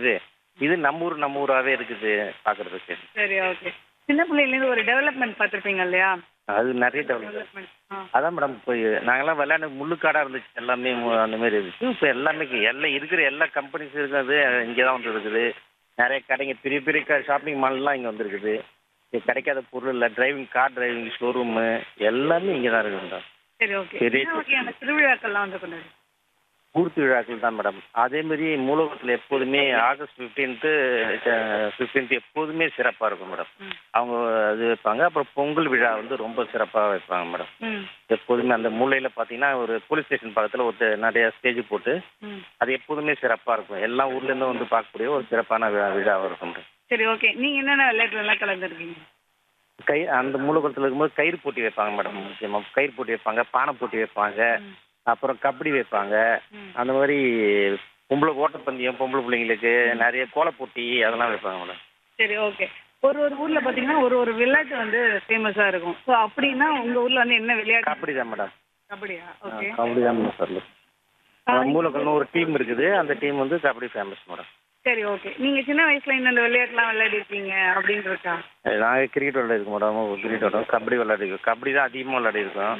இருக்குது இது நம்ம ஊர் நம்ம ஊராகவே இருக்குது பார்க்குறதுக்கு சரி ஓகே சின்ன பிள்ளையிலேருந்து ஒரு டெவலப்மெண்ட் பார்த்துருப்பீங்க இல்லையா அது நிறைய டெவலப் டெவலப்மெண்ட் ஆ அதான் மேடம் இப்போ நாங்கெல்லாம் விளையாண்டு முள்ளுக்காடாக இருந்துச்சு எல்லாமே மு- அந்த மாதிரி இருந்துச்சு இப்போ எல்லாமே இங்க எல்லாம் இருக்கிற எல்லா கம்பெனிஸ் இருக்கிறது இங்கே தான் வந்து இருக்குது நிறைய கடைங்க பெரிய பெரிய ஷாப்பிங் மால்லாம் இங்கே வந்துருக்குது இங்கே கிடைக்காத பொருள் இல்லை டிரைவிங் கார் டிரைவிங் ஷோரூமு எல்லாமே இங்கே தான் இருக்குது மேடம் சரி ஓகே பெரிய என்ன வகையான திருவிழாக்கள்லாம் வந்து கொண்டாடு ஊர் திருவிழாக்கள் தான் மேடம் அதே மாதிரி மூலகத்தில் எப்போதுமே ஆகஸ்ட் ஃபிஃப்டீன்த்து ஃபிஃப்டீன்த் எப்போதுமே சிறப்பாக இருக்கும் மேடம் ம் அவங்க இது வைப்பாங்க அப்புறம் பொங்கல் விழா வந்து ரொம்ப சிறப்பாக வைப்பாங்க மேடம் ம் எப்போதுமே அந்த மூலையில் பார்த்தீங்கன்னா ஒரு போலீஸ் ஸ்டேஷன் பக்கத்தில் ஒரு நிறைய ஸ்டேஜ் போட்டு ம் அது எப்போதுமே சிறப்பாக இருக்கும் எல்லா ஊர்லேருந்தும் வந்து பார்க்கக்கூடிய ஒரு சிறப்பான விழா விழாவாக இருக்கும் மேடம் சரி ஓகே நீங்கள் என்னென்ன விளையாட்டுலாம் கலந்துருக்கீங்க கை அந்த மூலகுளத்தில் இருக்கும்போது கயிறு போட்டி வைப்பாங்க மேடம் முக்கியமாக கயிறு போட்டி வைப்பாங்க பானை போட்டி வைப்பாங்க ம் அப்புறம் கபடி வைப்பாங்க ம் அந்த மாதிரி பொம்பளை ஓட்டப்பந்தயம் பொம்பளை பிள்ளைங்களுக்கு நிறைய கோலப் போட்டி அதெல்லாம் வைப்பாங்க மேடம் சரி ஓகே ஒரு ஒரு ஊர்ல பாத்தீங்கன்னா ஒரு ஒரு விளையாட்டு வந்து ஃபேமஸா இருக்கும் ஸோ அப்படின்னா உங்க ஊர்ல வந்து என்ன விளையாட்டு கபடி தான் மேடம் கபடியா ஓகே கபடி தான் மேடம் சொல்லு மூலக்கல்னு ஒரு டீம் இருக்குது அந்த டீம் வந்து கபடி ஃபேமஸ் மேடம் சரி ஓகே நீங்க சின்ன வயசுல இந்த விளையாட்டுலாம் விளையாடி இருக்கீங்க அப்படின்னு இருக்கா நாங்கள் கிரிக்கெட் விளையாடிருக்கோம் மேடம் கிரிக்கெட் விளையாடுவோம் கபடி விளையாடிருக்கோம் கபடி தான் அதிகமாக விளையாடிருக்கோம்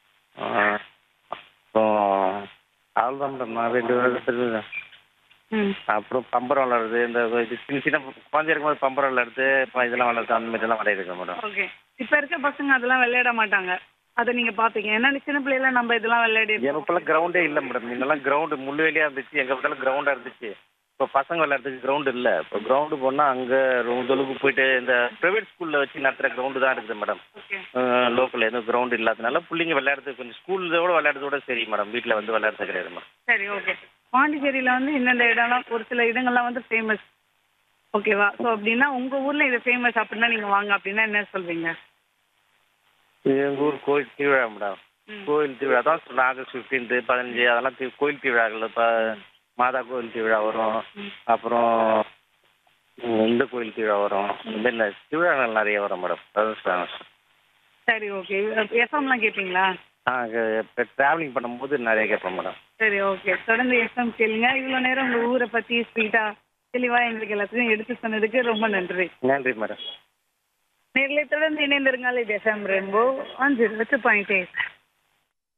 அப்புறம் அவ்வளோதான் மேடம் நான் ரெண்டு விளையாடுறது ம் அப்புறம் பம்பரம் விளையாடுறது இந்த இது சின்ன சின்ன குழந்தை இருக்கும்போது பம்பரம் விளையாடுறது இப்போ இதெல்லாம் விளையாடுறது அந்த மாதிரிலாம் விளையாடிருக்கோம் மேடம் ஓகே இப்ப இருக்க பசங்க அதெல்லாம் விளையாட மாட்டாங்க அதை நீங்க பாப்பீங்க ஏன்னா சின்ன பிள்ளைல நம்ம இதெல்லாம் விளையாடி இருக்கோம். எனக்குலாம் கிரவுண்டே இல்லை மேடம் முன்னெல்லாம் கிரவுண்டு முள்ளுவேலியாக இருந்துச்சு எங்கே பார்த்தாலும் கிரவுண்டாக இருந்துச்சு இப்போ பசங்க விளையாடுறதுக்கு கிரவுண்டு இல்லை இப்போ கிரவுண்டு போனால் அங்கே ரொம்ப அளவுக்கு போயிட்டு இந்த ப்ரைவேட் ஸ்கூலில் வச்சு நடத்துகிற கிரவுண்டு தான் இருக்குது மேடம் ஓகே லோக்கல் எதுவும் கிரவுண்ட் இல்லாதனால பிள்ளைங்க விளையாடுறதுக்கு கொஞ்சம் ஸ்கூலோட விளையாடுறதோட சரி மேடம் வீட்டில் வந்து விளையாடுறது கிடையாது மேடம் சரி ஓகே பாண்டிச்சேரியில வந்து இந்தந்த இடம்லாம் ஒரு சில இடங்கள்லாம் வந்து ஃபேமஸ் ஓகேவா ஸோ அப்படின்னா உங்க ஊர்ல இது ஃபேமஸ் அப்படின்னா நீங்க வாங்க அப்படின்னா என்ன சொல்வீங்க எங்கள் ஊர் கோயில் திருவிழா மேடம் ம். கோயில் திருவிழா தான் சொன்ன ஆகஸ்ட் ஃபிஃப்டீன்த்து பதினஞ்சு அதெல்லாம் தி- கோயில் திருவிழாக்கள் இப்போ மாதா கோயில் திருவிழா வரும் ம். அப்புறம் ம், இந்த கோயில் திருவிழா வரும் இந்த மாதிரி நெ- திருவிழாக்கள் நிறைய வரும் மேடம் அதுவும் ஃபேமஸ் சரி ஓகே எஃப்எம்லாம் கேட்பீங்களா ஆ இப்போ ட்ராவலிங் பண்ணும்போது நிறைய கேட்பேன் மேடம் சரி ஓகே தொடர்ந்து எஃப்எம் கேளுங்க இவ்வளோ நேரம் உங்க ஊரை பத்தி ஸ்வீட்டா தெளிவா எங்களுக்கு எல்லாத்தையும் எடுத்து சொன்னதுக்கு ரொம்ப நன்றி நன்றி மேடம் நேரில் தொடர்ந்து இணைந்திருங்கள் இது FM rainbow one zero point eight